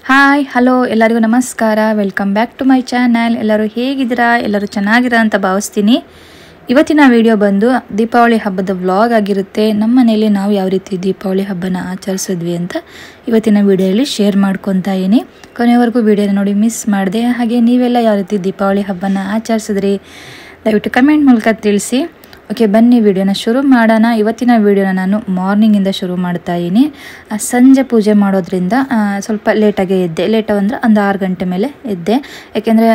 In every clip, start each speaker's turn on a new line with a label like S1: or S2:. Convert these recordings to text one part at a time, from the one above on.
S1: Hi hello ಎಲ್ಲರಿಗೂ ನಮಸ್ಕಾರ welcome back to my channel ಎಲ್ಲರೂ ಹೇಗಿದ್ದೀರಾ ಎಲ್ಲರೂ ಚೆನ್ನಾಗಿರಾ ಅಂತ ಭಾವಿಸ್ತೀನಿ ಇವತ್ತಿನ ವಿಡಿಯೋ ಬಂದು ದೀಪಾವಳಿ ಹಬ್ಬದ ವ್ಲಾಗ್ ಆಗಿರುತ್ತೆ ನಮ್ಮ ಮನೆಯಲ್ಲಿ ನಾವು ಯಾವ ರೀತಿ ದೀಪಾವಳಿ ಹಬ್ಬನ ಆಚರಿಸಿದ್ವಿ ಅಂತ ಇವತ್ತಿನ ವಿಡಿಯೋಲಿ ಶೇರ್ ಮಾಡ್ಕೊತಾ ಇದ್ದೀನಿ ಕೊನೆವರೆಗೂ ವಿಡಿಯೋನ ನೋಡಿ ಮಿಸ್ ಮಾಡಿದೆ ಹಾಗೆ ನೀವೆಲ್ಲ ಯಾವ ರೀತಿ ದೀಪಾವಳಿ ಹಬ್ಬನ ಆಚರಿಸಿದ್ರಿ ದಯವಿಟ್ಟು ಕಮೆಂಟ್ ಮೂಲಕ ತಿಳಿಸಿ ಓಕೆ ಬನ್ನಿ ವಿಡಿಯೋನ ಶುರು ಮಾಡೋಣ ಇವತ್ತಿನ ವಿಡಿಯೋನ ನಾನು ಮಾರ್ನಿಂಗಿಂದ ಶುರು ಮಾಡ್ತಾ ಇದ್ದೀನಿ ಆ, ಸಂಜೆ ಪೂಜೆ ಮಾಡೋದ್ರಿಂದ ಆ, ಸ್ವಲ್ಪ ಲೇಟಾಗೆ ಎದ್ದೆ ಲೇಟ್ ಅಂದರೆ ಒಂದು ಆರು ಗಂಟೆ ಮೇಲೆ ಎದ್ದೆ ಯಾಕೆಂದರೆ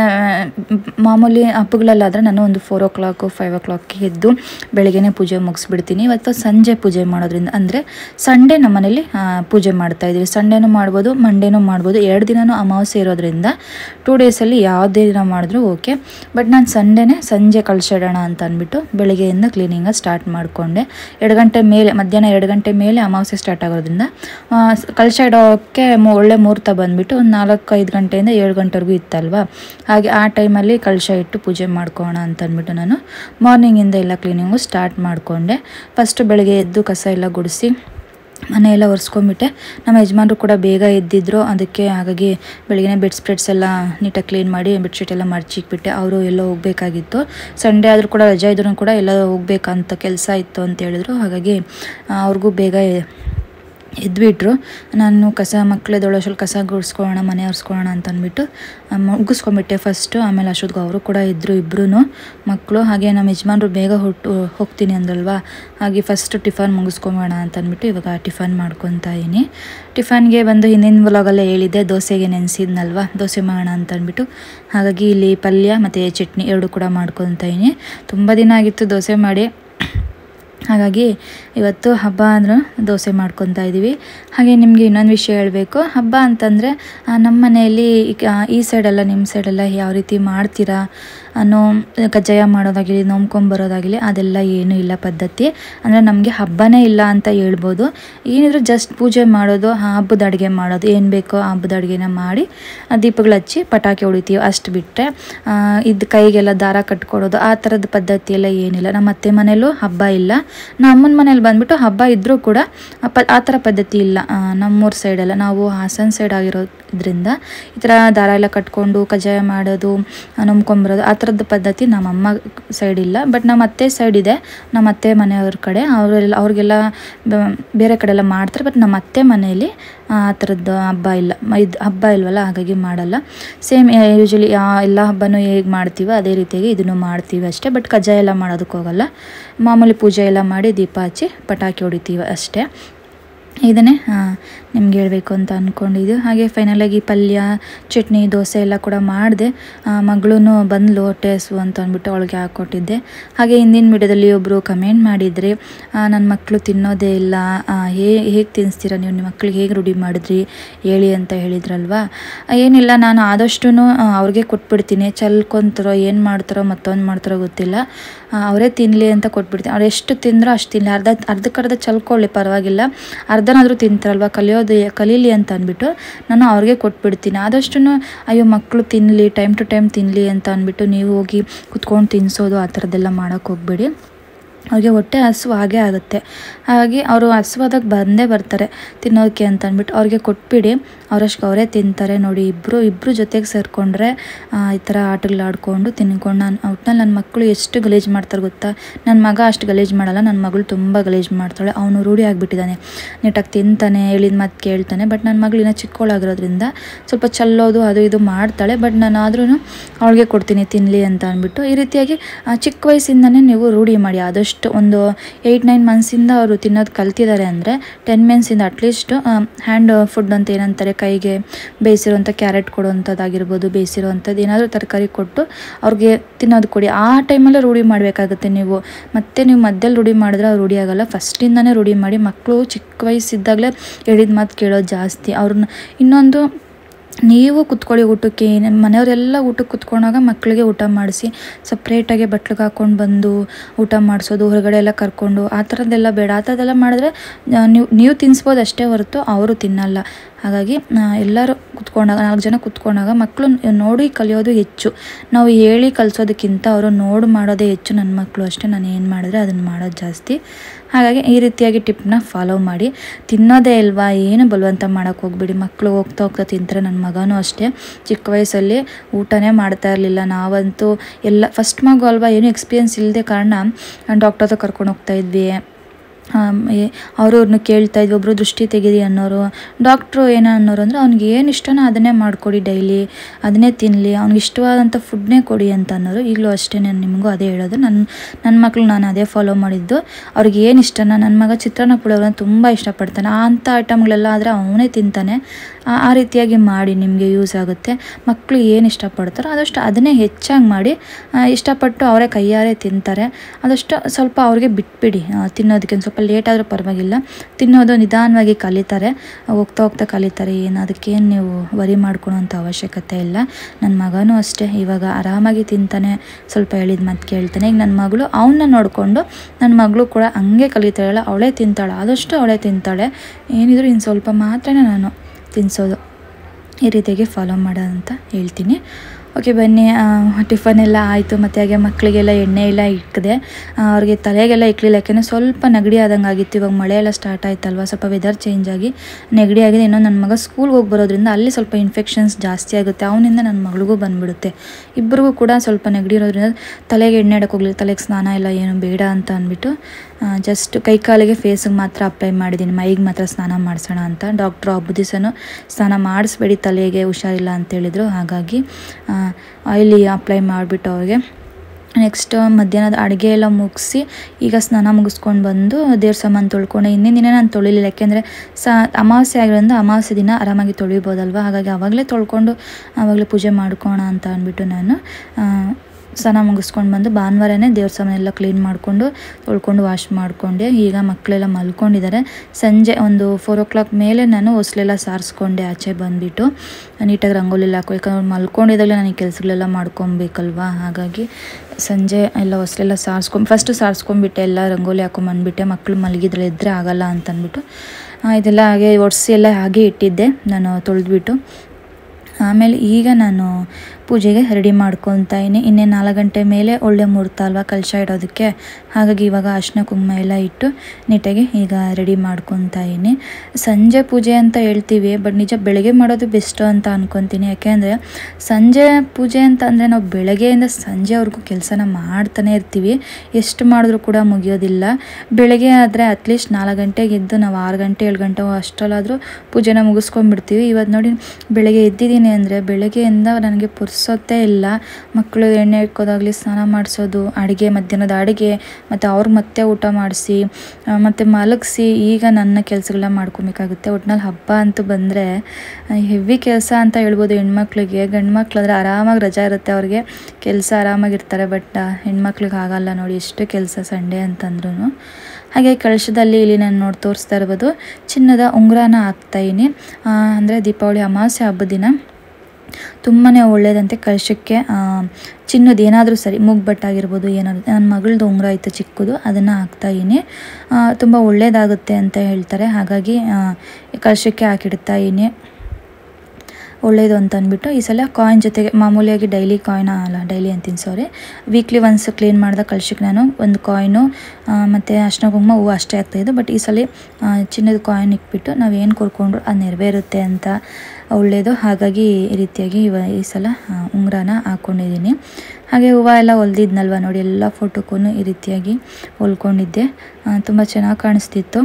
S1: ಮಾಮೂಲಿ ಹಬ್ಬಗಳಲ್ಲಾದರೆ ನಾನು ಒಂದು ಫೋರ್ ಓ ಕ್ಲಾಕು ಫೈವ್ ಓ ಕ್ಲಾಕ್ಗೆ ಎದ್ದು ಬೆಳಗ್ಗೆನೇ ಪೂಜೆ ಮುಗಿಸ್ಬಿಡ್ತೀನಿ ಇವತ್ತು ಸಂಜೆ ಪೂಜೆ ಮಾಡೋದ್ರಿಂದ ಅಂದರೆ ಸಂಡೇ ನಮ್ಮ ಮನೇಲಿ ಆ, ಪೂಜೆ ಮಾಡ್ತಾ ಇದ್ದೀವಿ ಸಂಡೇನೂ ಮಾಡ್ಬೋದು ಮಂಡೇನೂ ಮಾಡ್ಬೋದು ಎರಡು ದಿನನೂ ಅಮಾವಾಸ್ಯೆ ಇರೋದ್ರಿಂದ ಟೂ ಡೇಸಲ್ಲಿ ಯಾವುದೇ ದಿನ ಮಾಡಿದ್ರು ಓಕೆ ಬಟ್ ನಾನು ಸಂಡೇನೇ ಸಂಜೆ ಕಳ್ಸಿಡೋಣ ಅಂತ ಅಂದ್ಬಿಟ್ಟು ಬೆಳಗ್ಗೆಯಿಂದ ಕ್ಲೀನಿಂಗ ಸ್ಟಾರ್ಟ್ ಮಾಡಿಕೊಂಡೆ ಎರಡು ಗಂಟೆ ಮೇಲೆ ಮಧ್ಯಾಹ್ನ ಎರಡು ಗಂಟೆ ಮೇಲೆ ಅಮಾವಾಸ್ಯೆ ಸ್ಟಾರ್ಟ್ ಆಗೋದ್ರಿಂದ ಆ, ಸ್- ಕಳಶ ಇಡೋಕ್ಕೆ ಮು- ಒಳ್ಳೆ ಮುಹೂರ್ತ ಬಂದುಬಿಟ್ಟು ಒಂದು ನಾಲ್ಕು ಐದು ಗಂಟೆಯಿಂದ ಏಳು ಗಂಟೆವರೆಗೂ ಇತ್ತಲ್ವಾ ಹಾಗೆ ಆ ಟೈಮಲ್ಲಿ ಕಳಶ ಇಟ್ಟು ಪೂಜೆ ಮಾಡ್ಕೋಣ ಅಂತ ಅಂದ್ಬಿಟ್ಟು ನಾನು ಮಾರ್ನಿಂಗಿಂದ ಎಲ್ಲ ಕ್ಲೀನಿಂಗು ಸ್ಟಾರ್ಟ್ ಮಾಡಿಕೊಂಡೆ ಫಸ್ಟ್ ಬೆಳಗ್ಗೆ ಎದ್ದು ಕಸ ಎಲ್ಲ ಗುಡಿಸಿ ಮನೆ ಎಲ್ಲ ಒರೆಸ್ಕೊಂಬಿಟ್ಟೆ ನಮ್ಮ ಯಜಮಾನ್ರು ಕೂಡ ಬೇಗ ಎದ್ದಿದ್ರು ಅದಕ್ಕೆ ಹಾಗಾಗಿ ಬೆಳಗ್ಗೆ ಬೆಡ್ ಸ್ಪ್ರೆಡ್ಸ್ ಎಲ್ಲ ನೀಟಾಗಿ ಕ್ಲೀನ್ ಮಾಡಿ ಬೆಡ್ಶೀಟ್ ಎಲ್ಲ ಮಡ್ಚಿಕ್ಬಿಟ್ಟೆ ಅವರು ಎಲ್ಲೋ ಹೋಗಬೇಕಾಗಿತ್ತು ಸಂಡೇ ಆದರೂ ಕೂಡ ರಜೆ ಇದ್ರೂ ಕೂಡ ಎಲ್ಲ ಹೋಗ್ಬೇಕಂತ ಕೆಲಸ ಇತ್ತು ಅಂತ ಹೇಳಿದ್ರು ಹಾಗಾಗಿ ಆ, ಅವ್ರಿಗೂ ಬೇಗ ಎ- ಎದ್ಬಿಟ್ರು ನಾನು ಕಸ ಮಕ್ಕಳದೊಳಷ್ಟು ಕಸ ಗುಡಿಸ್ಕೊಳ್ಳೋಣ ಮನೆ ಒರೆಸ್ಕೊಳ್ಳೋಣ ಅಂತ ಅಂದ್ಬಿಟ್ಟು ಆ, ಮುಗಿಸ್ಕೊಂಬಿಟ್ಟೆ ಫಸ್ಟು ಆಮೇಲೆ ಅಷ್ಟೊತ್ತಿಗೆ ಅವರು ಕೂಡ ಇದ್ದರು ಇಬ್ಬರೂ ಮಕ್ಕಳು ಹಾಗೆ ನಮ್ಮ ಯಜಮಾನ್ರು ಬೇಗ ಹೊಟ್ಟು ಹೋಗ್ತೀನಿ ಅಂದಲ್ವಾ ಹಾಗೆ ಫಸ್ಟ್ ಟಿಫನ್ ಮುಗಿಸ್ಕೊಂಬೋಣ ಅಂತ ಅಂದ್ಬಿಟ್ಟು ಇವಾಗ ಟಿಫನ್ ಮಾಡ್ಕೊತಾ ಇದ್ದೀನಿ ಟಿಫನ್ಗೆ ಬಂದು ಹಿಂದಿನ ವ್ಲಾಗಲ್ಲೇ ಹೇಳಿದ್ದೆ ದೋಸೆಗೆ ನೆನೆಸಿದ್ನಲ್ವಾ ದೋಸೆ ಮಾಡೋಣ ಅಂತ ಅಂದ್ಬಿಟ್ಟು ಹಾಗಾಗಿ ಇಲ್ಲಿ ಪಲ್ಯ ಮತ್ತು ಚಟ್ನಿ ಎರಡು ಕೂಡ ಮಾಡ್ಕೊತಾ ಇದ್ದೀನಿ ತುಂಬ ದಿನ ಆಗಿತ್ತು ದೋಸೆ ಮಾಡಿ ಹಾಗಾಗಿ ಇವತ್ತು ಹಬ್ಬ ಅಂದ್ರೂ ದೋಸೆ ಮಾಡ್ಕೊತಾ ಇದ್ದೀವಿ ಹಾಗೆ ನಿಮಗೆ ಇನ್ನೊಂದು ವಿಷಯ ಹೇಳಬೇಕು ಹಬ್ಬ ಅಂತಂದರೆ ನಮ್ಮ ಮನೆಯಲ್ಲಿ ಈಗ ಈ ಸೈಡೆಲ್ಲ ನಿಮ್ಮ ಸೈಡೆಲ್ಲ ಯಾವ ರೀತಿ ಮಾಡ್ತೀರಾ ಅನ್ನೋ ಕಜ್ಜಾಯ ಮಾಡೋದಾಗಲಿ ನೋಮ್ಕೊಂಬರೋದಾಗಲಿ ಅದೆಲ್ಲ ಏನೂ ಇಲ್ಲ ಪದ್ಧತಿ ಅಂದರೆ ನಮಗೆ ಹಬ್ಬನೇ ಇಲ್ಲ ಅಂತ ಹೇಳ್ಬೋದು ಏನಿದ್ರು ಜಸ್ಟ್ ಪೂಜೆ ಮಾಡೋದು ಆ ಹಬ್ಬದ ಅಡುಗೆ ಮಾಡೋದು ಏನು ಬೇಕೋ ಆ ಹಬ್ಬದ ಅಡುಗೆನ ಮಾಡಿ ಆ ದೀಪಗಳು ಹಚ್ಚಿ ಪಟಾಕಿ ಹೊಡಿತೀವಿ ಅಷ್ಟು ಬಿಟ್ಟರೆ ಇದು ಕೈಗೆಲ್ಲ ದಾರ ಕಟ್ಕೊಡೋದು ಆ ಥರದ ಪದ್ಧತಿ ಎಲ್ಲ ಏನಿಲ್ಲ ನಮ್ಮ ಅತ್ತೆ ಮನೇಲೂ ಹಬ್ಬ ಇಲ್ಲ ನಮ್ಮ ಅಮ್ಮನ ಮನೇಲಿ ಬಂದ್ಬಿಟ್ಟು ಹಬ್ಬ ಇದ್ದರೂ ಕೂಡ ಆ ಪ ಆ ಥರ ಪದ್ಧತಿ ಇಲ್ಲ ಆ, ನಮ್ಮೂರ ಸೈಡೆಲ್ಲ ನಾವು ಹಾಸನ ಸೈಡ್ ಆಗಿರೋದ್ರಿಂದ ಈ ಥರ ದಾರ ಎಲ್ಲ ಕಟ್ಕೊಂಡು ಕಜ್ಜಾಯ ಮಾಡೋದು ನಂಬ್ಕೊಂಬರೋದು ಆ ಥರದ ಪದ್ಧತಿ ನಮ್ಮ ಅಮ್ಮ ಸೈಡ್ ಇಲ್ಲ ಬಟ್ ನಮ್ಮ ಅತ್ತೆ ಸೈಡ್ ಇದೆ ನಮ್ಮ ಅತ್ತೆ ಮನೆಯವ್ರ ಕಡೆ ಅವರೆಲ್ಲ ಅವ್ರಿಗೆಲ್ಲ ಬ- ಬೇರೆ ಕಡೆ ಎಲ್ಲ ಮಾಡ್ತಾರೆ ಬಟ್ ನಮ್ಮ ಅತ್ತೆ ಮನೆಯಲ್ಲಿ ಆ ಥರದ್ದು ಹಬ್ಬ ಇಲ್ಲ ಮ- ಇದು ಹಬ್ಬ ಇಲ್ವಲ್ಲ ಹಾಗಾಗಿ ಮಾಡಲ್ಲ ಸೇಮ್ ಯೂಶಲಿ ಎಲ್ಲ ಹಬ್ಬನೂ ಹೇಗೆ ಮಾಡ್ತೀವೋ ಅದೇ ರೀತಿಯಾಗಿ ಇದನ್ನು ಮಾಡ್ತೀವಿ ಅಷ್ಟೇ ಬಟ್ ಕಜ್ಜಾಯ ಎಲ್ಲ ಮಾಡೋದಕ್ಕೆ ಹೋಗಲ್ಲ ಮಾಮೂಲಿ ಪೂಜೆ ಎಲ್ಲ ಮಾಡಿ ದೀಪ ಹಚ್ಚಿ ಪಟಾಕಿ ಹೊಡಿತೀವಿ ಅಷ್ಟೇ ಇದನ್ನೇ ನಿಮ್ಗೆ ಹೇಳಬೇಕು ಅಂತ ಅಂದ್ಕೊಂಡಿದ್ದು ಹಾಗೆ ಫೈನಲಾಗಿ ಪಲ್ಯ ಚಟ್ನಿ ದೋಸೆ ಎಲ್ಲ ಕೂಡ ಮಾಡಿದೆ ಮಗಳೂ ಬಂದ್ಲು ಹೊಟ್ಟೆ ಹಸು ಅಂತ ಅಂದ್ಬಿಟ್ಟು ಅವಳಿಗೆ ಹಾಕ್ಕೊಟ್ಟಿದ್ದೆ ಹಾಗೆ ಹಿಂದಿನ ವಿಡಿಯೋದಲ್ಲಿ ಒಬ್ಬರು ಕಮೆಂಟ್ ಮಾಡಿದ್ರಿ ನನ್ನ ಮಕ್ಕಳು ತಿನ್ನೋದೇ ಇಲ್ಲ ಹೇ ಹೇಗೆ ತಿನ್ನಿಸ್ತೀರಾ ನೀವು ನಿಮ್ಮ ಮಕ್ಳಿಗೆ ಹೇಗೆ ರೂಢಿ ಮಾಡಿದ್ರಿ ಹೇಳಿ ಅಂತ ಹೇಳಿದ್ರಲ್ವಾ ಆ, ಏನಿಲ್ಲ ನಾನು ಆದಷ್ಟು ಅವ್ರಿಗೆ ಕೊಟ್ಬಿಡ್ತೀನಿ ಚಲ್ಕೊಂತಾರೋ ಏನು ಮಾಡ್ತಾರೋ ಮತ್ತೊಂದು ಮಾಡ್ತಾರೋ ಗೊತ್ತಿಲ್ಲ ಆ, ಅವರೇ ತಿನ್ನಲಿ ಅಂತ ಕೊಟ್ಬಿಡ್ತೀನಿ ಅವ್ರು ಎಷ್ಟು ತಿಂದ್ರೋ ಅಷ್ಟು ತಿನ್ನಲಿ ಅರ್ಧ ಅರ್ಧಕ್ಕರ್ಧ ಚಲ್ಕೊಳ್ಳಿ ಪರವಾಗಿಲ್ಲ ಅರ್ಧನಾದರೂ ತಿಂತಾರಲ್ವ ಕಲಿಯೋದು ಕಲೀಲಿ ಅಂತ ಅಂದ್ಬಿಟ್ಟು ನಾನು ಅವ್ರಿಗೆ ಕೊಟ್ಬಿಡ್ತೀನಿ ಆದಷ್ಟು ಅಯ್ಯೋ ಮಕ್ಕಳು ತಿನ್ನಲಿ ಟೈಮ್ ಟು ಟೈಮ್ ತಿನ್ನಲಿ ಅಂತ ಅಂದ್ಬಿಟ್ಟು ನೀವು ಹೋಗಿ ಕುತ್ಕೊಂಡು ತಿನ್ನಿಸೋದು ಆ ಥರದ್ದೆಲ್ಲ ಮಾಡೋಕ್ಕೆ ಹೋಗ್ಬೇಡಿ ಅವ್ರಿಗೆ ಹೊಟ್ಟೆ ಹಸು ಹಾಗೇ ಆಗುತ್ತೆ ಹಾಗಾಗಿ ಅವರು ಹಸುವಾದಾಗ ಬಂದೇ ಬರ್ತಾರೆ ತಿನ್ನೋದಕ್ಕೆ ಅಂತ ಅಂದ್ಬಿಟ್ಟು ಅವ್ರಿಗೆ ಕೊಟ್ಬಿಡಿ ಅವರಷ್ಟು ಅವರೇ ತಿಂತಾರೆ ನೋಡಿ ಇಬ್ಬರು ಇಬ್ಬರು ಜೊತೆಗೆ ಸೇರಿಕೊಂಡ್ರೆ ಈ ಥರ ಆಟಗಳು ಆಡ್ಕೊಂಡು ತಿನ್ಕೊಂಡು ನಾನು ಒಟ್ನಲ್ಲಿ ನನ್ನ ಮಕ್ಕಳು ಎಷ್ಟು ಗಲೀಜು ಮಾಡ್ತಾರೆ ಗೊತ್ತಾ ನನ್ನ ಮಗ ಅಷ್ಟು ಗಲೀಜು ಮಾಡಲ್ಲ ನನ್ನ ಮಗಳು ತುಂಬ ಗಲೀಜು ಮಾಡ್ತಾಳೆ ಅವನು ರೂಢಿ ಆಗಿಬಿಟ್ಟಿದ್ದಾನೆ ನೀಟಾಗಿ ತಿಂತಾನೆ ಹೇಳಿದ ಮಾತು ಕೇಳ್ತಾನೆ ಬಟ್ ನನ್ನ ಮಗಳು ಇನ್ನೂ ಚಿಕ್ಕವಳಾಗಿರೋದ್ರಿಂದ ಸ್ವಲ್ಪ ಚಲ್ಲೋದು ಅದು ಇದು ಮಾಡ್ತಾಳೆ ಬಟ್ ನಾನು ಆದ್ರೂ ಅವಳಿಗೆ ಕೊಡ್ತೀನಿ ತಿನ್ನಲಿ ಅಂತ ಅಂದ್ಬಿಟ್ಟು ಈ ರೀತಿಯಾಗಿ ಆ, ಚಿಕ್ಕ ವಯಸ್ಸಿಂದನೇ ನೀವು ರೂಢಿ ಮಾಡಿ ಆದಷ್ಟು ಒಂದು ಏಯ್ಟ್ ನೈನ್ ಮಂತ್ಸಿಂದ ಅವರು ತಿನ್ನೋದು ಕಲ್ತಿದ್ದಾರೆ ಅಂದರೆ ಟೆನ್ ಮಂತ್ಸಿಂದ ಅಟ್ಲೀಸ್ಟ್ ಹ್ಯಾಂಡ್ ಫುಡ್ ಅಂತ ಏನಂತಾರೆ ಕೈಗೆ ಬೇಯಿಸಿರೋಂಥ ಕ್ಯಾರೆಟ್ ಕೊಡುವಂಥದ್ದಾಗಿರ್ಬೋದು ಬೇಯಿಸಿರೋವಂಥದ್ದು ಏನಾದರೂ ತರಕಾರಿ ಕೊಟ್ಟು ಅವ್ರಿಗೆ ತಿನ್ನೋದು ಕೊಡಿ ಆ ಟೈಮಲ್ಲೇ ರೂಢಿ ಮಾಡಬೇಕಾಗುತ್ತೆ ನೀವು ಮತ್ತೆ ನೀವು ಮಧ್ಯದಲ್ಲಿ ರೂಢಿ ಮಾಡಿದ್ರೆ ಅವ್ರು ರೂಢಿ ಆಗಲ್ಲ ಫಸ್ಟಿಂದನೇ ರೂಢಿ ಮಾಡಿ ಮಕ್ಕಳು ಚಿಕ್ಕ ವಯಸ್ಸಿದ್ದಾಗಲೇ ಹೇಳಿದ ಮಾತು ಕೇಳೋದು ಜಾಸ್ತಿ ಅವ್ರನ್ನ ಇನ್ನೊಂದು ನೀವು ಕುತ್ಕೊಳ್ಳಿ ಊಟಕ್ಕೆ ನಿಮ್ಮ ಮನೆಯವರೆಲ್ಲ ಊಟಕ್ಕೆ ಕುತ್ಕೊಂಡಾಗ ಮಕ್ಕಳಿಗೆ ಊಟ ಮಾಡಿಸಿ ಸಪ್ರೇಟಾಗಿ ಬಟ್ಲಿಗೆ ಹಾಕ್ಕೊಂಡು ಬಂದು ಊಟ ಮಾಡಿಸೋದು ಹೊರಗಡೆ ಎಲ್ಲ ಕರ್ಕೊಂಡು ಆ ಥರದ್ದೆಲ್ಲ ಬೇಡ ಆ ಥರದ್ದೆಲ್ಲ ಮಾಡಿದ್ರೆ ಆ, ನೀವು ನೀವು ತಿನ್ನಿಸ್ಬೋದು ಅಷ್ಟೇ ಹೊರತು ಅವರು ತಿನ್ನಲ್ಲ ಹಾಗಾಗಿ ಆ, ಎಲ್ಲರೂ ಕುತ್ಕೊಂಡು ಕುತ್ಕೊಂಡಾಗ ನಾಲ್ಕು ಜನ ಕುತ್ಕೊಂಡಾಗ ಮಕ್ಕಳು ನೋಡಿ ಕಲಿಯೋದು ಹೆಚ್ಚು ನಾವು ಹೇಳಿ ಕಲಿಸೋದಕ್ಕಿಂತ ಅವರು ನೋಡಿ ಮಾಡೋದೇ ಹೆಚ್ಚು ನನ್ನ ಮಕ್ಕಳು ಅಷ್ಟೇ ನಾನು ಏನು ಮಾಡಿದ್ರೆ ಅದನ್ನು ಮಾಡೋದು ಜಾಸ್ತಿ ಹಾಗಾಗಿ ಈ ರೀತಿಯಾಗಿ ಟಿಪ್ನ ಫಾಲೋ ಮಾಡಿ ತಿನ್ನೋದೇ ಇಲ್ವಾ ಏನು ಬಲವಂತ ಮಾಡೋಕ್ಕೆ ಹೋಗ್ಬಿಡಿ ಮಕ್ಕಳು ಹೋಗ್ತಾ ಹೋಗ್ತಾ ತಿಂತಾರೆ ನನ್ನ ಮಗನೂ ಅಷ್ಟೇ ಚಿಕ್ಕ ವಯಸ್ಸಲ್ಲಿ ಊಟನೇ ಮಾಡ್ತಾ ಇರಲಿಲ್ಲ ನಾವಂತೂ ಎಲ್ಲ ಫಸ್ಟ್ ಮಗು ಅಲ್ವಾ ಏನೂ ಎಕ್ಸ್ಪೀರಿಯನ್ಸ್ ಇಲ್ಲದೆ ಕಾರಣ ಡಾಕ್ಟರ್ ಹತ್ರ ಕರ್ಕೊಂಡು ಹೋಗ್ತಾ ಇದ್ವಿ ಅವ್ರವ್ರನ್ನ ಕೇಳ್ತಾ ಇದ್ವಿ ಒಬ್ಬರು ದೃಷ್ಟಿ ತೆಗೀರಿ ಅನ್ನೋರು ಡಾಕ್ಟ್ರು ಏನೋ ಅನ್ನೋರು ಅಂದರೆ ಅವ್ನಿಗೆ ಏನು ಇಷ್ಟನೋ ಅದನ್ನೇ ಮಾಡಿಕೊಡಿ ಡೈಲಿ ಅದನ್ನೇ ತಿನ್ನಲಿ ಅವ್ನಿಗೆ ಇಷ್ಟವಾದಂಥ ಫುಡ್ನೇ ಕೊಡಿ ಅಂತ ಅನ್ನೋರು ಈಗಲೂ ಅಷ್ಟೇ ನಾನು ನಿಮಗೂ ಅದೇ ಹೇಳೋದು ನನ್ನ ನನ್ನ ಮಕ್ಕಳು ನಾನು ಅದೇ ಫಾಲೋ ಮಾಡಿದ್ದು ಅವ್ರಿಗೆ ಏನು ಇಷ್ಟನ ನನ್ನ ಮಗ ಚಿತ್ರಾನ್ನ ಪುಳಿಯೋಗರನ್ನ ತುಂಬ ಇಷ್ಟಪಡ್ತಾನೆ ಆ ಅಂಥ ಐಟಮ್ಗಳೆಲ್ಲ ಆದರೆ ಅವನೇ ತಿಂತಾನೆ ಆ ಆ ರೀತಿಯಾಗಿ ಮಾಡಿ ನಿಮಗೆ ಯೂಸ್ ಆಗುತ್ತೆ ಮಕ್ಕಳು ಏನು ಇಷ್ಟಪಡ್ತಾರೋ ಆದಷ್ಟು ಅದನ್ನೇ ಹೆಚ್ಚಾಗಿ ಮಾಡಿ ಆ, ಇಷ್ಟಪಟ್ಟು ಅವರೇ ಕೈಯಾರೆ ತಿಂತಾರೆ ಆದಷ್ಟು ಸ್ವಲ್ಪ ಅವ್ರಿಗೆ ಬಿಟ್ಬಿಡಿ ಆ, ತಿನ್ನೋದಕ್ಕೆ ಒಂದು ಸ್ವಲ್ಪ ಲೇಟ್ ಆದರೂ ಪರವಾಗಿಲ್ಲ ತಿನ್ನೋದು ನಿಧಾನವಾಗಿ ಕಲಿತಾರೆ ಹೋಗ್ತಾ ಹೋಗ್ತಾ ಕಲಿತಾರೆ ಏನು ಅದಕ್ಕೇನು ನೀವು ವರಿ ಮಾಡ್ಕೊಳೋಂಥ ಅವಶ್ಯಕತೆ ಇಲ್ಲ ನನ್ನ ಮಗನೂ ಅಷ್ಟೇ ಇವಾಗ ಆರಾಮಾಗಿ ತಿಂತಾನೆ ಸ್ವಲ್ಪ ಹೇಳಿದ ಮಾತು ಕೇಳ್ತಾನೆ ಈಗ ನನ್ನ ಮಗಳು ಅವನ್ನ ನೋಡಿಕೊಂಡು ನನ್ನ ಮಗಳು ಕೂಡ ಹಂಗೆ ಕಲಿತಾಳಲ್ಲ ಅವಳೇ ತಿಂತಾಳೆ ಆದಷ್ಟು ಅವಳೇ ತಿಂತಾಳೆ ಏನಿದ್ರು ಇನ್ನು ಸ್ವಲ್ಪ ಮಾತ್ರನೇ ನಾನು ತಿನ್ನಿಸೋದು ಈ ರೀತಿಯಾಗಿ ಫಾಲೋ ಮಾಡೋ ಅಂತ ಹೇಳ್ತೀನಿ ಓಕೆ ಬನ್ನಿ ಟಿಫನ್ ಎಲ್ಲ ಆಯಿತು ಮತ್ತು ಹಾಗೆ ಮಕ್ಕಳಿಗೆಲ್ಲ ಎಣ್ಣೆ ಎಲ್ಲ ಇಕ್ಕಿದೆ ಅವ್ರಿಗೆ ತಲೆಗೆಲ್ಲ ಇಕ್ಲಿಲ್ಲ ಯಾಕೆಂದರೆ ಸ್ವಲ್ಪ ನೆಗಡಿ ಆದಂಗೆ ಆಗಿತ್ತು ಇವಾಗ ಮಳೆ ಎಲ್ಲ ಸ್ಟಾರ್ಟ್ ಆಯ್ತಲ್ವ ಸ್ವಲ್ಪ ವೆದರ್ ಚೇಂಜ್ ಆಗಿ ನೆಗಡಿ ಆಗಿದೆ ಇನ್ನೂ ನನ್ನ ಮಗ ಸ್ಕೂಲ್ಗೆ ಹೋಗಿ ಬರೋದ್ರಿಂದ ಅಲ್ಲಿ ಸ್ವಲ್ಪ ಇನ್ಫೆಕ್ಷನ್ಸ್ ಜಾಸ್ತಿ ಆಗುತ್ತೆ ಅವನಿಂದ ನನ್ನ ಮಗಳಿಗೂ ಬಂದ್ಬಿಡುತ್ತೆ ಇಬ್ಬರಿಗೂ ಕೂಡ ಸ್ವಲ್ಪ ನೆಗಡಿ ಇರೋದ್ರಿಂದ ತಲೆಗೆ ಎಣ್ಣೆ ಇಡಕ್ಕೆ ಹೋಗ್ಲಿಲ್ಲ ತಲೆಗೆ ಸ್ನಾನ ಎಲ್ಲ ಏನು ಬೇಡ ಅಂತ ಅಂದ್ಬಿಟ್ಟು ಜಸ್ಟ್ ಕೈ ಕಾಲಿಗೆ ಫೇಸಿಗೆ ಮಾತ್ರ ಅಪ್ಲೈ ಮಾಡಿದ್ದೀನಿ ಮೈಗೆ ಮಾತ್ರ ಸ್ನಾನ ಮಾಡಿಸೋಣ ಅಂತ ಡಾಕ್ಟ್ರು ಹಬ್ಬ ದಿವಸನೂ ಸ್ನಾನ ಮಾಡಿಸ್ಬೇಡಿ ತಲೆಗೆ ಹುಷಾರಿಲ್ಲ ಅಂತೇಳಿದರು ಹಾಗಾಗಿ ಆಯಿಲಿ ಅಪ್ಲೈ ಮಾಡಿಬಿಟ್ಟು ಅವ್ರಿಗೆ ನೆಕ್ಸ್ಟ್ ಮಧ್ಯಾಹ್ನದ ಅಡುಗೆ ಎಲ್ಲ ಮುಗಿಸಿ ಈಗ ಸ್ನಾನ ಮುಗಿಸ್ಕೊಂಡು ಬಂದು ದೇವ್ರ ಸಾಮಾನು ತೊಳ್ಕೊಂಡು ಹಿಂದಿನ ದಿನ ನಾನು ತೊಳಿಲಿಲ್ಲ ಯಾಕೆಂದರೆ ಸ ಅಮಾವಾಸ್ಯೆ ಆಗಿರೋದ್ರಿಂದ ಅಮಾವಾಸ್ಯೆ ದಿನ ಆರಾಮಾಗಿ ತೊಳಿಬೋದಲ್ವ ಹಾಗಾಗಿ ಆವಾಗಲೇ ತೊಳ್ಕೊಂಡು ಆವಾಗಲೇ ಪೂಜೆ ಮಾಡ್ಕೋಣ ಅಂತ ಅಂದ್ಬಿಟ್ಟು ನಾನು ಆ, ಸ್ನಾನ ಮುಗಿಸ್ಕೊಂಡು ಬಂದು ಭಾನುವಾರನೇ ದೇವ್ರ ಸಾಮಾನೆಲ್ಲ ಕ್ಲೀನ್ ಮಾಡಿಕೊಂಡು ತೊಳ್ಕೊಂಡು ವಾಶ್ ಮಾಡಿಕೊಂಡೆ ಈಗ ಮಕ್ಕಳೆಲ್ಲ ಮಲ್ಕೊಂಡಿದ್ದಾರೆ ಸಂಜೆ ಒಂದು ಫೋರ್ ಓ ಕ್ಲಾಕ್ ಮೇಲೆ ನಾನು ಹೊಸ್ಲೆಲ್ಲ ಸಾರಿಸ್ಕೊಂಡೆ ಆಚೆ ಬಂದುಬಿಟ್ಟು ನೀಟಾಗಿ ರಂಗೋಲಿ ಎಲ್ಲ ಹಾಕೋ ಯಾಕಂದ್ರೆ ಅವ್ರು ಮಲ್ಕೊಂಡಿದ್ದಾಗಲೇ ನನಗೆ ಕೆಲಸಗಳೆಲ್ಲ ಮಾಡ್ಕೊಬೇಕಲ್ವಾ ಹಾಗಾಗಿ ಸಂಜೆ ಎಲ್ಲ ಹೊಸ್ಲೆಲ್ಲ ಸಾರಿಸ್ಕೊಂಡು ಫಸ್ಟು ಸಾರಿಸ್ಕೊಂಡ್ಬಿಟ್ಟೆ ಎಲ್ಲ ರಂಗೋಲಿ ಹಾಕೊಂಬಂದ್ಬಿಟ್ಟೆ ಮಕ್ಕಳು ಮಲಗಿದ್ರೆ ಎದ್ರೆ ಆಗಲ್ಲ ಅಂತ ಅಂದ್ಬಿಟ್ಟು ಆ, ಇದೆಲ್ಲ ಹಾಗೆ ಒಡಿಸಿ ಎಲ್ಲ ಹಾಗೆ ಇಟ್ಟಿದ್ದೆ ನಾನು ತೊಳೆದ್ಬಿಟ್ಟು ಆಮೇಲೆ ಈಗ ನಾನು ಪೂಜೆಗೆ ರೆಡಿ ಮಾಡ್ಕೊತಾ ಇದ್ದೀನಿ ಇನ್ನೇ ನಾಲ್ಕು ಗಂಟೆ ಮೇಲೆ ಒಳ್ಳೆ ಮುಹೂರ್ತ ಅಲ್ವಾ ಕಲಶ ಇಡೋದಕ್ಕೆ ಹಾಗಾಗಿ ಇವಾಗ ಅರ್ಶಿನ ಕುಂಕುಮ ಎಲ್ಲ ಇಟ್ಟು ನೀಟಾಗಿ ಈಗ ರೆಡಿ ಮಾಡ್ಕೊತಾ ಇದ್ದೀನಿ ಸಂಜೆ ಪೂಜೆ ಅಂತ ಹೇಳ್ತೀವಿ ಬಟ್ ನಿಜ ಬೆಳಗ್ಗೆ ಮಾಡೋದು ಬೆಸ್ಟು ಅಂತ ಅನ್ಕೊತೀನಿ ಯಾಕೆಂದರೆ ಸಂಜೆ ಪೂಜೆ ಅಂತ ಅಂದರೆ ನಾವು ಬೆಳಗ್ಗೆಯಿಂದ ಸಂಜೆವರೆಗೂ ಕೆಲಸನ ಮಾಡ್ತಾನೆ ಇರ್ತೀವಿ ಎಷ್ಟು ಮಾಡಿದ್ರೂ ಕೂಡ ಮುಗಿಯೋದಿಲ್ಲ ಬೆಳಗ್ಗೆ ಆದರೆ ಅಟ್ಲೀಸ್ಟ್ ನಾಲ್ಕು ಗಂಟೆಗೆ ಎದ್ದು ನಾವು ಆರು ಗಂಟೆ ಏಳು ಗಂಟೆ ಅಷ್ಟರಲ್ಲಾದರೂ ಪೂಜೆನ ಮುಗಿಸ್ಕೊಂಡ್ಬಿಡ್ತೀವಿ ಇವತ್ತು ನೋಡಿ ಬೆಳಗ್ಗೆ ಎದ್ದಿದ್ದೀನಿ ಅಂದರೆ ಬೆಳಗ್ಗೆಯಿಂದ ನನಗೆ ಪುರ್ಸೊತ್ತೇ ಇಲ್ಲ ಮಕ್ಕಳು ಎಣ್ಣೆ ಇಟ್ಕೋದಾಗಲಿ ಸ್ನಾನ ಮಾಡಿಸೋದು ಅಡುಗೆ ಮಧ್ಯಾಹ್ನದ ಅಡುಗೆ ಮತ್ತು ಅವ್ರಿಗೆ ಮತ್ತೆ ಊಟ ಮಾಡಿಸಿ ಮತ್ತು ಮಲಗಿಸಿ ಈಗ ನನ್ನ ಕೆಲಸಗಳನ್ನ ಮಾಡ್ಕೊಬೇಕಾಗುತ್ತೆ ಒಟ್ನಲ್ಲಿ ಹಬ್ಬ ಅಂತೂ ಬಂದರೆ ಹೆವಿ ಕೆಲಸ ಅಂತ ಹೇಳ್ಬೋದು ಹೆಣ್ಮಕ್ಳಿಗೆ ಗಂಡು ಮಕ್ಳಾದ್ರೆ ಆರಾಮಾಗಿ ರಜಾ ಇರುತ್ತೆ ಅವ್ರಿಗೆ ಕೆಲಸ ಆರಾಮಾಗಿರ್ತಾರೆ ಬಟ್ ಹೆಣ್ಮಕ್ಳಿಗೆ ಆಗಲ್ಲ ನೋಡಿ ಎಷ್ಟು ಕೆಲಸ ಸಂಡೇ ಅಂತಂದ್ರೂ ಹಾಗೆ ಕಳಶದಲ್ಲಿ ಇಲ್ಲಿ ನಾನು ನೋಡಿ ತೋರಿಸ್ತಾ ಇರ್ಬೋದು ಚಿನ್ನದ ಉಂಗುರನ ಹಾಕ್ತಾಯಿನಿ ಅಂದರೆ ದೀಪಾವಳಿ ಅಮಾವಾಸ್ಯೆ ಹಬ್ಬದ ದಿನ ತುಂಬಾ ಒಳ್ಳೆಯದಂತೆ ಕಳಶಕ್ಕೆ ಆ, ಚಿನ್ನದ ಏನಾದರೂ ಸರಿ ಮೂಗ್ಬಟ್ಟಾಗಿರ್ಬೋದು ಏನಾದರೂ ನನ್ನ ಮಗಳದ್ದು ಉಂಗುರ ಇತ್ತು ಚಿಕ್ಕದು ಅದನ್ನು ಹಾಕ್ತಾಯಿನಿ ತುಂಬ ಒಳ್ಳೆಯದಾಗುತ್ತೆ ಅಂತ ಹೇಳ್ತಾರೆ ಹಾಗಾಗಿ ಆ, ಕಳಶಕ್ಕೆ ಹಾಕಿಡ್ತಾ ಇದ್ದೀನಿ ಒಳ್ಳೆಯದು ಅಂತ ಅಂದ್ಬಿಟ್ಟು ಈ ಸಲ ಕಾಯಿನ್ ಜೊತೆಗೆ ಮಾಮೂಲಿಯಾಗಿ ಡೈಲಿ ಕಾಯಿನ್ ಅಲ್ಲ ಡೈಲಿ ಅಂತೀನಿ ಸಾರಿ ವೀಕ್ಲಿ ಒನ್ಸ್ ಕ್ಲೀನ್ ಮಾಡಿದ ಕಳ್ಸಕ್ಕೆ ನಾನು ಒಂದು ಕಾಯಿನು ಮತ್ತು ಅರ್ಶಿನ ಕುಂಕುಮ ಹೂವು ಅಷ್ಟೇ ಆಗ್ತಾಯಿದ್ದು ಬಟ್ ಈ ಸಲ ಆ, ಚಿನ್ನದ ಕಾಯಿನ್ ಇಟ್ಬಿಟ್ಟು ನಾವು ಏನು ಕೊರ್ಕೊಂಡ್ರು ಅದು ನೆರವೇರುತ್ತೆ ಅಂತ ಒಳ್ಳೆಯದು ಹಾಗಾಗಿ ಈ ರೀತಿಯಾಗಿ ಇವ ಈ ಸಲ ಆ, ಉಂಗುರನ ಹಾಕ್ಕೊಂಡಿದ್ದೀನಿ ಹಾಗೆ ಹೂವು ಎಲ್ಲ ಹೊಲ್ದಿದ್ನಲ್ವ ನೋಡಿ ಎಲ್ಲ ಫೋಟೋಕ್ಕೂ ಈ ರೀತಿಯಾಗಿ ಹೊಲ್ಕೊಂಡಿದ್ದೆ ತುಂಬ ಚೆನ್ನಾಗಿ ಕಾಣಿಸ್ತಿತ್ತು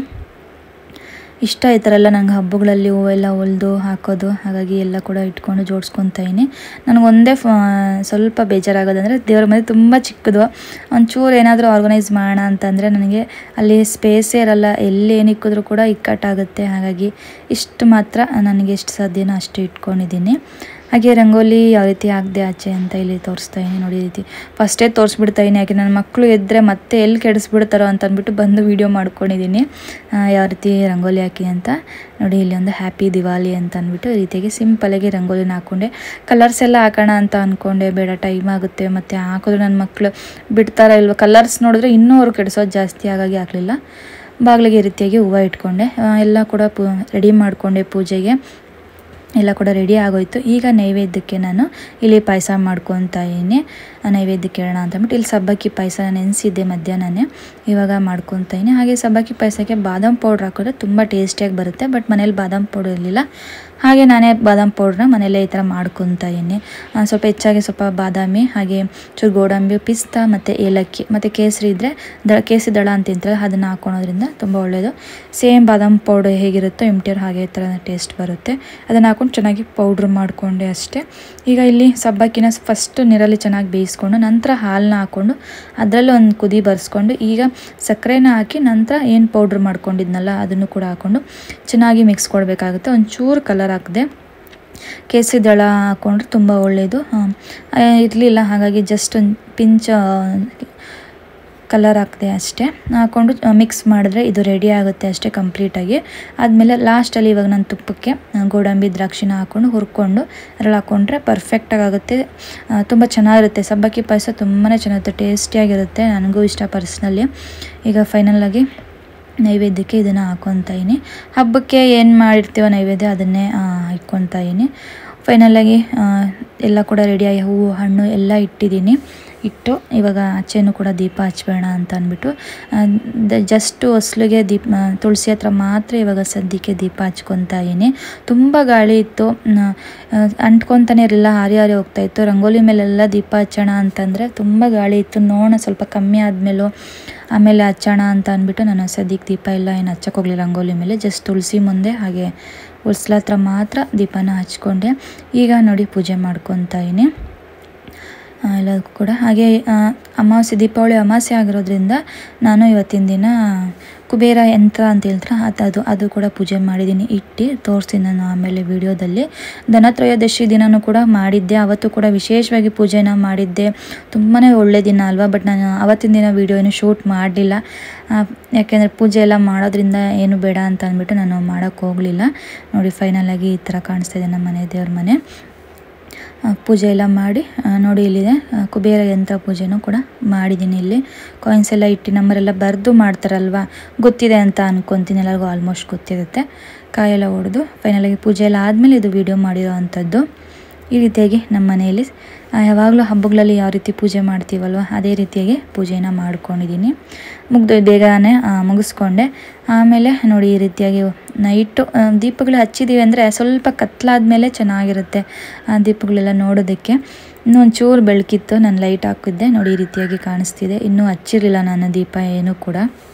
S1: ಇಷ್ಟ ಈ ಥರ ಎಲ್ಲ ನಂಗೆ ಹಬ್ಬಗಳಲ್ಲಿ ಹೂವೆಲ್ಲ ಹೊಲ್ದು ಹಾಕೋದು ಹಾಗಾಗಿ ಎಲ್ಲ ಕೂಡ ಇಟ್ಕೊಂಡು ಜೋಡಿಸ್ಕೊತಾ ಇದ್ದೀನಿ ನನಗೊಂದೇ ಫ ಸ್ವಲ್ಪ ಬೇಜಾರಾಗೋದಂದರೆ ದೇವ್ರ ಮನೆ ತುಂಬ ಚಿಕ್ಕದು ಒಂಚೂರು ಏನಾದರೂ ಆರ್ಗನೈಸ್ ಮಾಡೋಣ ಅಂತಂದರೆ ನನಗೆ ಅಲ್ಲಿ ಸ್ಪೇಸೇ ಇರಲ್ಲ ಎಲ್ಲಿ ಏನು ಇಕ್ಕಿದ್ರೂ ಕೂಡ ಇಕ್ಕಟ್ಟಾಗುತ್ತೆ ಹಾಗಾಗಿ ಇಷ್ಟು ಮಾತ್ರ ನನಗೆ ಎಷ್ಟು ಸಾಧ್ಯನೋ ಅಷ್ಟು ಇಟ್ಕೊಂಡಿದ್ದೀನಿ ಹಾಗೆ ರಂಗೋಲಿ ಯಾವ ರೀತಿ ಆಗದೆ ಆಚೆ ಅಂತ ಇಲ್ಲಿ ತೋರಿಸ್ತಾ ಇದ್ದೀನಿ ನೋಡಿ ಈ ರೀತಿ ಫಸ್ಟೇ ತೋರಿಸ್ಬಿಡ್ತಾ ಇದ್ದೀನಿ ಯಾಕೆ ನನ್ನ ಮಕ್ಕಳು ಎದ್ದರೆ ಮತ್ತೆ ಎಲ್ಲಿ ಕೆಡಿಸ್ಬಿಡ್ತಾರೋ ಅಂತ ಅಂದ್ಬಿಟ್ಟು ಬಂದು ವೀಡಿಯೋ ಮಾಡ್ಕೊಂಡಿದ್ದೀನಿ ಆ, ಯಾವ ರೀತಿ ರಂಗೋಲಿ ಹಾಕಿ ಅಂತ ನೋಡಿ ಇಲ್ಲಿ ಒಂದು ಹ್ಯಾಪಿ ದಿವಾಲಿ ಅಂತ ಅಂದ್ಬಿಟ್ಟು ಈ ರೀತಿಯಾಗಿ ಸಿಂಪಲಾಗಿ ರಂಗೋಲಿನ ಹಾಕ್ಕೊಂಡೆ ಕಲರ್ಸ್ ಎಲ್ಲ ಹಾಕೋಣ ಅಂತ ಅಂದ್ಕೊಂಡೆ ಬೇಡ ಟೈಮ್ ಆಗುತ್ತೆ ಮತ್ತು ಹಾಕಿದ್ರೆ ನನ್ನ ಮಕ್ಕಳು ಬಿಡ್ತಾರ ಇಲ್ವ ಕಲರ್ಸ್ ನೋಡಿದ್ರೆ ಇನ್ನೂ ಅವ್ರು ಕೆಡಿಸೋದು ಜಾಸ್ತಿ ಹಾಗಾಗಿ ಹಾಕಲಿಲ್ಲ ಬಾಗಿಲಿಗೆ ಈ ರೀತಿಯಾಗಿ ಹೂವು ಇಟ್ಕೊಂಡೆ ಆ, ಎಲ್ಲ ಕೂಡ ಪೂ ರೆಡಿ ಮಾಡಿಕೊಂಡೆ ಪೂಜೆಗೆ ಎಲ್ಲ ಕೂಡ ರೆಡಿ ಆಗೋಯ್ತು ಈಗ ನೈವೇದ್ಯಕ್ಕೆ ನಾನು ಇಲ್ಲಿ ಪಾಯಸ ಮಾಡ್ಕೊತಾ ಇದ್ದೀನಿ ನೈವೇದ್ಯಕ್ಕೆ ಇಡೋಣ ಅಂತಂದ್ಬಿಟ್ಟು ಇಲ್ಲಿ ಸಬ್ಬಕ್ಕಿ ಪಾಯಸ ನೆನೆಸಿದ್ದೆ ಮಧ್ಯಾಹ್ನನೇ ಇವಾಗ ಮಾಡ್ಕೊತಾ ಇದ್ದೀನಿ ಹಾಗೆ ಸಬ್ಬಕ್ಕಿ ಪಾಯಸಕ್ಕೆ ಬಾದಾಮ್ ಪೌಡ್ರ್ ಹಾಕಿದ್ರೆ ತುಂಬ ಟೇಸ್ಟಿಯಾಗಿ ಬರುತ್ತೆ ಬಟ್ ಮನೇಲಿ ಬಾದಾಮ್ ಪೌಡರ್ ಇರಲಿಲ್ಲ ಹಾಗೆ ನಾನೇ ಬಾದಾಮ್ ಪೌಡ್ರನ್ನ ಮನೆಯಲ್ಲೇ ಈ ಥರ ಮಾಡ್ಕೊತಾ ಇದ್ದೀನಿ ಆ, ಸ್ವಲ್ಪ ಹೆಚ್ಚಾಗಿ ಸ್ವಲ್ಪ ಬಾದಾಮಿ ಹಾಗೆ ಚೂರು ಗೋಡಂಬಿ ಪಿಸ್ತಾ ಮತ್ತು ಏಲಕ್ಕಿ ಮತ್ತು ಕೇಸರಿ ಇದ್ದರೆ ದ ಕೇಸರಿ ದಳ ಅಂತ ತಿಂತಾರೆ ಅದನ್ನು ಹಾಕೊಳೋದ್ರಿಂದ ತುಂಬ ಒಳ್ಳೆಯದು ಸೇಮ್ ಬಾದಾಮ್ ಪೌಡರ್ ಹೇಗಿರುತ್ತೋ ಎಮ್ ಟಿ ಆರ್ ಹಾಗೆ ಥರ ಟೇಸ್ಟ್ ಬರುತ್ತೆ ಅದನ್ನು ಹಾಕೊಂಡು ಚೆನ್ನಾಗಿ ಪೌಡ್ರ್ ಮಾಡಿಕೊಂಡೆ ಅಷ್ಟೇ ಈಗ ಇಲ್ಲಿ ಸಬ್ಬಕ್ಕಿನ ಫಸ್ಟ್ ನೀರಲ್ಲಿ ಚೆನ್ನಾಗಿ ಬೇಯಿಸ್ಕೊಂಡು ನಂತರ ಹಾಲನ್ನ ಹಾಕ್ಕೊಂಡು ಅದರಲ್ಲೂ ಒಂದು ಕುದಿ ಬರ್ಸ್ಕೊಂಡು ಈಗ ಸಕ್ಕರೆನ ಹಾಕಿ ನಂತರ ಏನು ಪೌಡ್ರ್ ಮಾಡ್ಕೊಂಡಿದ್ನಲ್ಲ ಅದನ್ನು ಕೂಡ ಹಾಕ್ಕೊಂಡು ಚೆನ್ನಾಗಿ ಮಿಕ್ಸ್ ಕೊಡಬೇಕಾಗುತ್ತೆ ಒಂಚೂರು ಕಲರ್ ಹಾಕಿದೆ ಕೇಸರಿ ದಳ ಹಾಕ್ಕೊಂಡ್ರೆ ತುಂಬ ಒಳ್ಳೆಯದು ಇರಲಿಲ್ಲ ಹಾಗಾಗಿ ಜಸ್ಟ್ ಒಂದು ಪಿಂಚ್ ಕಲರ್ ಹಾಕಿದೆ ಅಷ್ಟೇ ಹಾಕ್ಕೊಂಡು ಮಿಕ್ಸ್ ಮಾಡಿದ್ರೆ ಇದು ರೆಡಿ ಆಗುತ್ತೆ ಅಷ್ಟೇ ಕಂಪ್ಲೀಟಾಗಿ ಆದಮೇಲೆ ಲಾಸ್ಟಲ್ಲಿ ಇವಾಗ ನಾನು ತುಪ್ಪಕ್ಕೆ ಆ, ಗೋಡಂಬಿ ದ್ರಾಕ್ಷಿನ ಹಾಕ್ಕೊಂಡು ಹುರ್ಕೊಂಡು ಅದ್ರಲ್ಲಿ ಹಾಕ್ಕೊಂಡ್ರೆ ಪರ್ಫೆಕ್ಟಾಗಿ ಆಗುತ್ತೆ ಆ, ತುಂಬ ಚೆನ್ನಾಗಿರುತ್ತೆ ಸಬ್ಬಕ್ಕಿ ಪಾಯಸ ತುಂಬಾ ಚೆನ್ನಾಗಿರುತ್ತೆ ಟೇಸ್ಟಿಯಾಗಿರುತ್ತೆ ನನಗೂ ಇಷ್ಟ ಪರ್ಸ್ನಲಿ ಈಗ ಫೈನಲಾಗಿ ನೈವೇದ್ಯಕ್ಕೆ ಇದನ್ನು ಹಾಕ್ಕೊತಾ ಇದ್ದೀನಿ ಹಬ್ಬಕ್ಕೆ ಏನು ಮಾಡಿರ್ತೀವೋ ನೈವೇದ್ಯ ಅದನ್ನೇ ಆ, ಇಟ್ಕೊತಾ ಇದ್ದೀನಿ ಫೈನಲಾಗಿ ಎಲ್ಲ ಕೂಡ ರೆಡಿಯಾಗಿ ಹೂವು ಹಣ್ಣು ಎಲ್ಲ ಇಟ್ಟಿದ್ದೀನಿ ಇಟ್ಟು ಇವಾಗ ಆಚೆನೂ ಕೂಡ ದೀಪ ಹಚ್ಬೇಡ ಅಂತ ಅಂದ್ಬಿಟ್ಟು ಜಸ್ಟ್ ಹೊಸ್ಲಿಗೆ ದೀಪ ಆ, ತುಳಸಿ ಹತ್ರ ಮಾತ್ರ ಇವಾಗ ಸದ್ಯಕ್ಕೆ ದೀಪ ಹಚ್ಕೊತಾ ಇದ್ದೀನಿ ತುಂಬ ಗಾಳಿ ಇತ್ತು ನ- ಆ, ಅಂಟ್ಕೊತಾನೆ ಇರಲಿಲ್ಲ ಹಾರಿ ಹಾರಿ ಹೋಗ್ತಾ ಇತ್ತು ರಂಗೋಲಿ ಮೇಲೆಲ್ಲ ದೀಪ ಹಚ್ಚೋಣ ಅಂತಂದರೆ ತುಂಬ ಗಾಳಿ ಇತ್ತು ನೋಡೋಣ ಸ್ವಲ್ಪ ಕಮ್ಮಿ ಆದಮೇಲೂ ಆಮೇಲೆ ಹಚ್ಚೋಣ ಅಂತ ಅಂದ್ಬಿಟ್ಟು ನಾನು ಸದ್ಯಕ್ಕೆ ದೀಪ ಎಲ್ಲ ಏನು ಹಚ್ಚಕ್ಕೆ ಹೋಗಲಿಲ್ಲ ರಂಗೋಲಿ ಮೇಲೆ ಜಸ್ಟ್ ತುಳಸಿ ಮುಂದೆ ಹಾಗೆ ಹೊಸ್ಲ ಹತ್ರ ಮಾತ್ರ ದೀಪನ ಹಚ್ಕೊಂಡೆ ಈಗ ನೋಡಿ ಪೂಜೆ ಮಾಡ್ಕೊತಾ ಇದ್ದೀನಿ ಆ, ಎಲ್ಲದಕ್ಕೂ ಕೂಡ ಹಾಗೆ ಆ, ಅಮಾವಾಸ್ಯೆ ದೀಪಾವಳಿ ಅಮಾವಾಸ್ಯೆ ಆಗಿರೋದ್ರಿಂದ ನಾನು ಇವತ್ತಿನ ದಿನ ಕುಬೇರ ಯಂತ್ರ ಅಂತ ಹೇಳ್ತಾರೆ ಅದು ಅದು ಅದು ಕೂಡ ಪೂಜೆ ಮಾಡಿದ್ದೀನಿ ಇಟ್ಟು ತೋರಿಸ್ತೀನಿ ನಾನು ಆಮೇಲೆ ವಿಡಿಯೋದಲ್ಲಿ ಧನತ್ರಯೋದಶಿ ದಿನನೂ ಕೂಡ ಮಾಡಿದ್ದೆ ಅವತ್ತು ಕೂಡ ವಿಶೇಷವಾಗಿ ಪೂಜೆನ ಮಾಡಿದ್ದೆ ತುಂಬಾ ಒಳ್ಳೆ ದಿನ ಅಲ್ವಾ ಬಟ್ ನಾನು ಅವತ್ತಿನ ದಿನ ವಿಡಿಯೋ ಏನು ಶೂಟ್ ಮಾಡಲಿಲ್ಲ ಯಾಕೆಂದರೆ ಪೂಜೆ ಎಲ್ಲ ಮಾಡೋದ್ರಿಂದ ಏನು ಬೇಡ ಅಂತ ಅಂದ್ಬಿಟ್ಟು ನಾನು ಮಾಡೋಕ್ಕೆ ಹೋಗಲಿಲ್ಲ ನೋಡಿ ಫೈನಲಾಗಿ ಈ ಥರ ಕಾಣಿಸ್ತಾ ಇದೆ ನಮ್ಮ ಮನೆ ದೇವ್ರ ಮನೆ ಆ, ಪೂಜೆ ಎಲ್ಲ ಮಾಡಿ ಆ, ನೋಡಿ ಇಲ್ಲಿದೆ ಆ, ಕುಬೇರ ಯಂತ್ರ ಪೂಜೆನೂ ಕೂಡ ಮಾಡಿದ್ದೀನಿ ಇಲ್ಲಿ ಕಾಯಿನ್ಸ್ ಎಲ್ಲ ಇಟ್ಟು ನಂಬರೆಲ್ಲ ಬರೆದು ಮಾಡ್ತಾರಲ್ವ ಗೊತ್ತಿದೆ ಅಂತ ಅನ್ಕೊತೀನಿ ಎಲ್ಲರಿಗೂ ಆಲ್ಮೋಸ್ಟ್ ಗೊತ್ತಿರುತ್ತೆ ಕಾಯೆಲ್ಲ ಹೊಡೆದು ಫೈನಲಾಗಿ ಪೂಜೆ ಎಲ್ಲ ಆದಮೇಲೆ ಇದು ವಿಡಿಯೋ ಮಾಡಿರೋ ಅಂಥದ್ದು ಈ ರೀತಿಯಾಗಿ ನಮ್ಮ ಮನೆಯಲ್ಲಿ ಆ, ಯಾವಾಗಲೂ ಹಬ್ಬಗಳಲ್ಲಿ ಯಾವ ರೀತಿ ಪೂಜೆ ಮಾಡ್ತೀವಲ್ವ ಅದೇ ರೀತಿಯಾಗಿ ಪೂಜೆನ ಮಾಡ್ಕೊಂಡಿದ್ದೀನಿ ಮುಗ್ದು ಬೇಗನೆ ಆ, ಮುಗಿಸ್ಕೊಂಡೆ ಆಮೇಲೆ ನೋಡಿ ಈ ರೀತಿಯಾಗಿ ನೈಟು ಆ, ದೀಪಗಳು ಹಚ್ಚಿದ್ದೀವಿ ಅಂದರೆ ಸ್ವಲ್ಪ ಕತ್ಲಾದ್ಮೇಲೆ ಚೆನ್ನಾಗಿರುತ್ತೆ ಆ ದೀಪಗಳೆಲ್ಲ ನೋಡೋದಕ್ಕೆ ಇನ್ನೂ ಒಂಚೂರು ಬೆಳಕಿತ್ತು ನಾನು ಲೈಟ್ ಹಾಕಿದ್ದೆ ನೋಡಿ ಈ ರೀತಿಯಾಗಿ ಕಾಣಿಸ್ತಿದೆ ಇನ್ನೂ ಹಚ್ಚಿರಲಿಲ್ಲ ನಾನು ದೀಪ ಏನೂ ಕೂಡ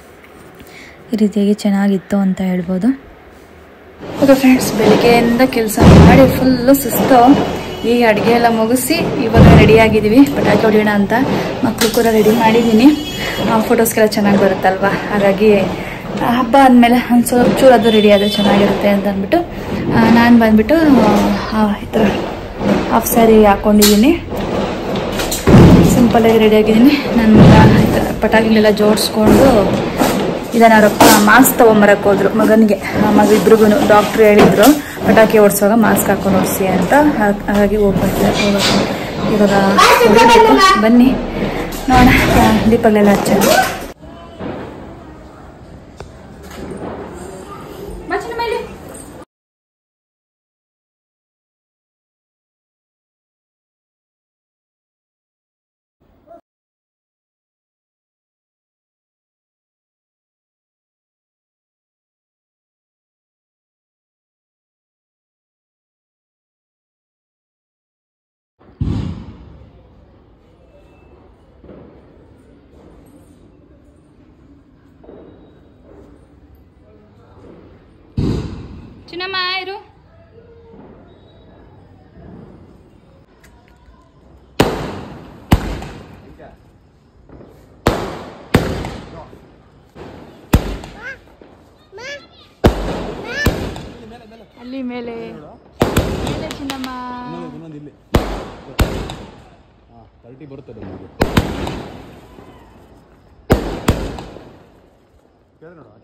S1: ಈ ರೀತಿಯಾಗಿ ಚೆನ್ನಾಗಿತ್ತು ಅಂತ ಹೇಳ್ಬೋದು ಓಕೆ ಫ್ರೆಂಡ್ಸ್ ಬೆಳಿಗ್ಗೆಯಿಂದ ಕೆಲಸ ಮಾಡಿ ಫುಲ್ಲು ಸುಸ್ತು ಈಗ ಅಡುಗೆ ಎಲ್ಲ ಮುಗಿಸಿ ಇವಾಗ ರೆಡಿ ಆಗಿದ್ದೀವಿ ಪಟಾಕಿ ಹೊಡಿಯೋಣ ಅಂತ ಮಕ್ಕಳು ಕೂಡ ರೆಡಿ ಮಾಡಿದ್ದೀನಿ ಫೋಟೋಸ್ಗೆಲ್ಲ ಚೆನ್ನಾಗಿ ಬರುತ್ತಲ್ವಾ ಹಾಗಾಗಿ ಆ, ಹಬ್ಬ ಆದಮೇಲೆ ಒಂದು ಸ್ವಲ್ಪ ಚೂರು ಅದು ರೆಡಿ ಆದರೆ ಚೆನ್ನಾಗಿರುತ್ತೆ ಅಂತ ಅಂದ್ಬಿಟ್ಟು ನಾನು ಬಂದ್ಬಿಟ್ಟು ಆ, ಈ ಥರ ಹಾಫ್ ಸ್ಯಾರಿ ಹಾಕ್ಕೊಂಡಿದ್ದೀನಿ ಸಿಂಪಲಾಗಿ ರೆಡಿ ಆಗಿದ್ದೀನಿ ನನ್ನ ಮಗ ಈ ಥರ ಪಟಾಕಿಗಳೆಲ್ಲ ಜೋಡಿಸ್ಕೊಂಡು ಇದನ್ನ ಅವರಪ್ಪ ಮಾಸ್ಕ್ ತೊಗೊಂಬರಕ್ಕೆ ಹೋದ್ರು ಮಗನಿಗೆ ಆ ಮಗ ಇಬ್ರಿಗೂ ಡಾಕ್ಟ್ರು ಹೇಳಿದ್ರು ಪಟಾಕಿ ಓಡಿಸುವಾಗ ಮಾಸ್ಕ್ ಹಾಕೊಂಡು ಓಡಿಸಿ ಅಂತ ಹಾಗ್- ಹಾಗಾಗಿ ಹೋಗ್ಬೇಕು ಹೋಗ್ಬೇಕು ಇವಾಗ ಹೊರಡ್ಬೇಕು. ಬನ್ನಿ ನೋಡೋಣ ಆ, ದೀಪಗಳೆಲ್ಲ ಹಚ್ಚೋಣ ಚಿನ್ನಮ್ಮ ಇರು ಅಲ್ಲಿ ಮೇಲೆ ಮೇಲೆ ಚಿನ್ನಮ್ಮ
S2: ಇನ್ನೊಂದು ಇಲ್ಲಿ ಹಾಂ ತರ್ಟಿ ಬರುತ್ತದೆ ನಿಮಗೆ ಕೇಳಿ ನೋಡು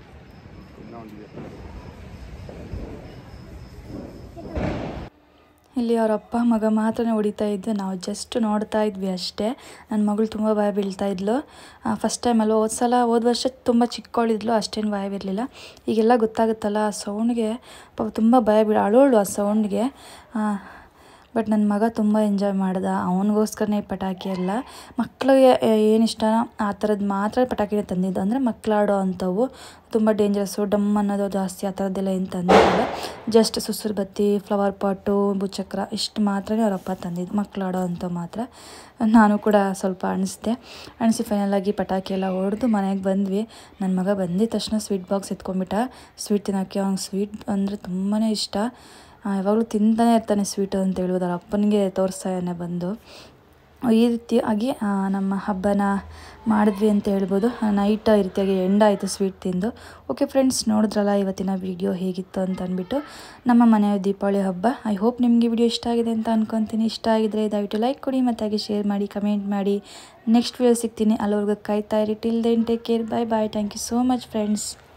S2: ಇನ್ನೂ ಒಂದಿದೆ
S1: ಇಲ್ಲಿ ಅವ್ರ ಅಪ್ಪ ಮಗ ಮಾತ್ರನೇ ಹೊಡಿತಾ ಇದ್ದು ನಾವು ಜಸ್ಟ್ ನೋಡ್ತಾ ಇದ್ವಿ ಅಷ್ಟೇ ನನ್ನ ಮಗಳು ತುಂಬ ಭಯ ಬೀಳ್ತಾ ಇದ್ಲು ಫಸ್ಟ್ ಟೈಮ್ ಅಲ್ವ ಹೋದ ಸಲ ಹೋದ ವರ್ಷ ತುಂಬ ಚಿಕ್ಕವಳಿದ್ಲು ಅಷ್ಟೇನು ಭಯ ಬೀರಲಿಲ್ಲ ಈಗೆಲ್ಲ ಗೊತ್ತಾಗುತ್ತಲ್ಲ ಆ ಸೌಂಡ್ಗೆ ಪಾಪ ತುಂಬ ಭಯ ಬೀಳ ಅಳೋಳು ಆ ಸೌಂಡ್ಗೆ ಬಟ್ ನನ್ನ ಮಗ ತುಂಬ ಎಂಜಾಯ್ ಮಾಡ್ದ ಅವನಿಗೋಸ್ಕರನೇ ಪಟಾಕಿ ಎಲ್ಲ ಮಕ್ಕಳಿಗೆ ಏನು ಇಷ್ಟನೋ ಆ ಥರದ್ದು ಮಾತ್ರ ಪಟಾಕಿನೇ ತಂದಿದ್ದು ಅಂದರೆ ಮಕ್ಕಳಾಡೋ ಅಂಥವು ತುಂಬ ಡೇಂಜರಸ್ಸು ಡಮ್ ಅನ್ನೋದು ಜಾಸ್ತಿ ಆ ಥರದ್ದೆಲ್ಲ ಏನು ತಂದಿಲ್ಲ ಜಸ್ಟ್ ಸುಸುರು ಬತ್ತಿ ಫ್ಲವರ್ ಪಾಟು ಭೂಚಕ್ರ ಇಷ್ಟು ಮಾತ್ರನೇ ಅವರಪ್ಪ ತಂದಿದ್ದು ಮಕ್ಕಳಾಡೋ ಅಂಥವು ಮಾತ್ರ ನಾನು ಕೂಡ ಸ್ವಲ್ಪ ಅಣಿಸ್ದೆ ಅಣಿಸಿ ಫೈನಲಾಗಿ ಪಟಾಕಿ ಎಲ್ಲ ಹೊಡೆದು ಮನೆಗೆ ಬಂದ್ವಿ ನನ್ನ ಮಗ ಬಂದಿದ ತಕ್ಷಣ ಸ್ವೀಟ್ ಬಾಕ್ಸ್ ಎತ್ಕೊಂಡ್ಬಿಟ್ಟ ಸ್ವೀಟ್ ತಿನ್ನೋಕ್ಕೆ ಅವ್ನಿಗೆ ಸ್ವೀಟ್ ಅಂದರೆ ತುಂಬಾ ಇಷ್ಟ ಯಾವಾಗಲೂ ತಿಂತಾನೆ ಇರ್ತಾನೆ ಸ್ವೀಟು ಅಂತ ಹೇಳ್ಬೋದು ಅವ್ರ ಅಪ್ಪನಿಗೆ ತೋರಿಸ್ತಾನೆ ಬಂದು ಈ ರೀತಿಯಾಗಿ ಆ, ನಮ್ಮ ಹಬ್ಬನ ಮಾಡಿದ್ವಿ ಅಂತ ಹೇಳ್ಬೋದು ನೈಟ್ ಈ ರೀತಿಯಾಗಿ ಎಂಡ್ ಆಯಿತು ಸ್ವೀಟ್ ತಿಂದು ಓಕೆ ಫ್ರೆಂಡ್ಸ್ ನೋಡಿದ್ರಲ್ಲ ಇವತ್ತಿನ ವಿಡಿಯೋ ಹೇಗಿತ್ತು ಅಂತ ಅಂದ್ಬಿಟ್ಟು ನಮ್ಮ ಮನೆಯ ದೀಪಾವಳಿ ಹಬ್ಬ ಐ ಹೋಪ್ ನಿಮಗೆ ವಿಡಿಯೋ ಇಷ್ಟ ಆಗಿದೆ ಅಂತ ಅನ್ಕೊತೀನಿ ಇಷ್ಟ ಆಗಿದ್ರೆ ದಯವಿಟ್ಟು ಲೈಕ್ ಕೊಡಿ ಮತ್ತು ಹಾಗೆ ಶೇರ್ ಮಾಡಿ ಕಮೆಂಟ್ ಮಾಡಿ ನೆಕ್ಸ್ಟ್ ವಿಡಿಯೋ ಸಿಗ್ತೀನಿ ಅಲ್ಲಿವರೆಗೂ ಕಾಯ್ತಾ ಇರಿ till then take care bye bye thank you so much friends